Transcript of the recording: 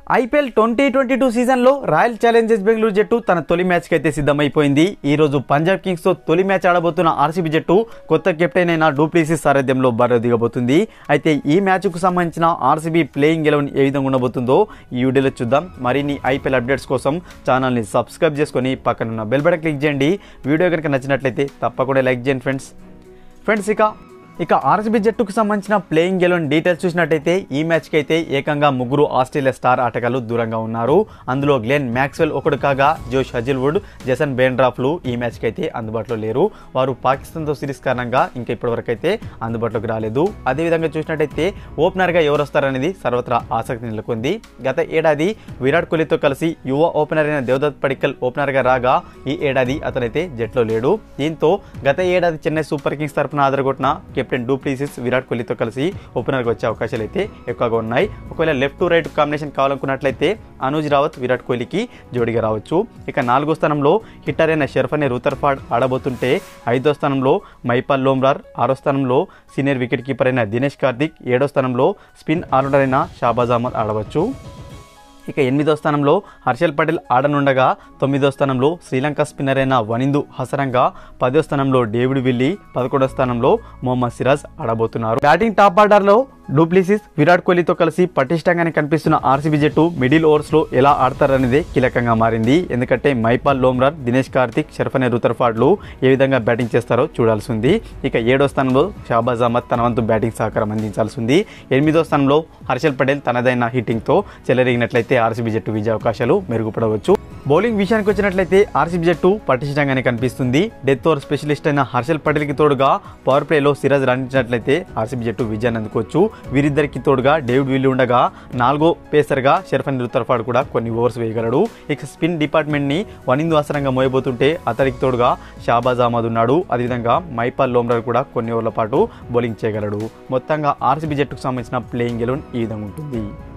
IPL twenty twenty two సీజన్లో Royal Challengers Bengaluru జట్టు తన తొలి మ్యాచ్కి అయితే సిద్ధమైపోయింది ఈ రోజు పంజాబ్ కింగ్స్తో తొలి మ్యాచ్ ఆడబోతున్న ఆర్సీబీ జట్టు కొత్త కెప్టెన్ అయిన డూప్లీసిస్ సారథ్యంలో బరిలో దిగబోతుంది అయితే ఈ మ్యాచ్కు సంబంధించిన ఆర్సీబీ ప్లేయింగ్ ఎలెవెన్ ఏ విధంగా ఉండబోతుందో ఈ వీడియోలో చూద్దాం మరిన్ని ఐపీఎల్ అప్డేట్స్ కోసం ఛానల్ని సబ్స్క్రైబ్ చేసుకొని పక్కనున్న బెల్ బటన్ క్లిక్ చేయండి వీడియో కనుక నచ్చినట్లయితే తప్పకుండా లైక్ చేయండి ఫ్రెండ్స్ ఫ్రెండ్స్ ఇక ఇక ఆర్సీబీ జట్టుకు సంబంధించిన ప్లేయింగ్ ఎలెవెన్ డీటెయిల్స్ చూసినట్టయితే ఈ మ్యాచ్కి అయితే ఏకంగా ముగ్గురు ఆస్ట్రేలియా స్టార్ ఆటగాళ్లు దూరంగా ఉన్నారు అందులో గ్లెన్ మ్యాక్స్వెల్ ఒకడు కాగా జోష్ హజిల్వుడ్ జసన్ బేండ్రాఫ్లు ఈ మ్యాచ్కి అయితే అందుబాటులో లేరు వారు పాకిస్తాన్తో సిరీస్ కారణంగా ఇంకా ఇప్పటివరకు అయితే అందుబాటులోకి రాలేదు అదేవిధంగా చూసినట్టయితే ఓపెనర్గా ఎవరు వస్తారనేది సర్వత్రా ఆసక్తి నెలకొంది గత ఏడాది విరాట్ కోహ్లీతో కలిసి యువ ఓపెనర్ అయిన దేవదత్ పడిక్కల్ ఓపెనర్గా రాగా ఈ ఏడాది అతనైతే జట్లో లేడు దీంతో గత ఏడాది చెన్నై సూపర్ కింగ్స్ తరపున ఆదరగొట్టిన కెప్టెన్ డూప్లీసిస్ విరాట్ కోహ్లీతో కలిసి ఓపెనర్గా వచ్చే అవకాశాలు అయితే ఎక్కువగా ఉన్నాయి ఒకవేళ లెఫ్ట్ టు రైట్ కాంబినేషన్ కావాలనుకున్నట్లయితే అనుజ్ రావత్ విరాట్ కోహ్లీకి జోడిగా రావచ్చు ఇక నాలుగో స్థానంలో హిట్టర్ అయిన షెర్ఫ్ అనే రూతర్ఫాడ్ ఆడబోతుంటే ఐదో స్థానంలో మైపాల్ లోమ్రార్ ఆరో స్థానంలో సీనియర్ వికెట్ కీపర్ అయిన దినేష్ కార్తిక్ ఏడో స్థానంలో స్పిన్ ఆల్రౌండర్ అయిన షాబాజ్ అహ్మద్ ఆడవచ్చు ఇక ఎనిమిదో స్థానంలో హర్షల్ పటేల్ ఆడనుండగా తొమ్మిదో స్థానంలో శ్రీలంక స్పిన్నర్ అయిన వనిందు హసరంగా పదో స్థానంలో డేవిడ్ విల్లీ పదకొండో స్థానంలో మొహమ్మద్ సిరాజ్ ఆడబోతున్నారు బ్యాటింగ్ టాప్ ఆర్డర్లో డూప్లిసిస్ విరాట్ కోహ్లీతో కలిసి పటిష్టంగానే కనిపిస్తున్న ఆర్సీబీ జట్టు మిడిల్ ఓవర్స్లో ఎలా ఆడతారనేదే కీలకంగా మారింది ఎందుకంటే మైపాల్ లోమ్రార్ దినేష్ కార్తిక్ షర్ఫనే రుతర్ఫాడ్లు ఏ విధంగా బ్యాటింగ్ చేస్తారో చూడాల్సి ఉంది ఇక ఏడో స్థానంలో షాబాజ్ అహ్మద్ తన వంతు బ్యాటింగ్ సహకారం అందించాల్సి ఉంది ఎనిమిదో స్థానంలో హర్షల్ పటేల్ తనదైన హిట్టింగ్తో చెలరేగినట్లయితే ఆర్సీబీ జట్టు విజయ అవకాశాలు మెరుగుపడవచ్చు బౌలింగ్ విషయానికి వచ్చినట్లయితే ఆర్సీబీ జట్టు పటిష్టంగానే కనిపిస్తుంది డెత్ ఓవర్ స్పెషలిస్ట్ అయిన హర్షల్ పటేల్కి తోడుగా పవర్ ప్లేలో సిరాజ్ రాణించినట్లయితే ఆర్సీబీ జట్టు విజయాన్ని అందుకోవచ్చు వీరిద్దరికి తోడుగా డేవిడ్ విల్లి ఉండగా నాలుగో పేసర్గా షెర్ఫన్ రుతర్ఫాడ్ కూడా కొన్ని ఓవర్స్ వేయగలడు ఇక స్పిన్ డిపార్ట్మెంట్ని వనిందు ఆసరంగా మోయబోతుంటే అతడికి తోడుగా షాబాజ్ అహ్మద్ ఉన్నాడు అదేవిధంగా మైపాల్ లోమ్రార్ కూడా కొన్ని ఓవర్ల పాటు బౌలింగ్ చేయగలడు మొత్తంగా ఆర్సీబీ జట్టుకు సంబంధించిన ప్లేయింగ్ ఎలెవెన్ ఈ విధంగా ఉంటుంది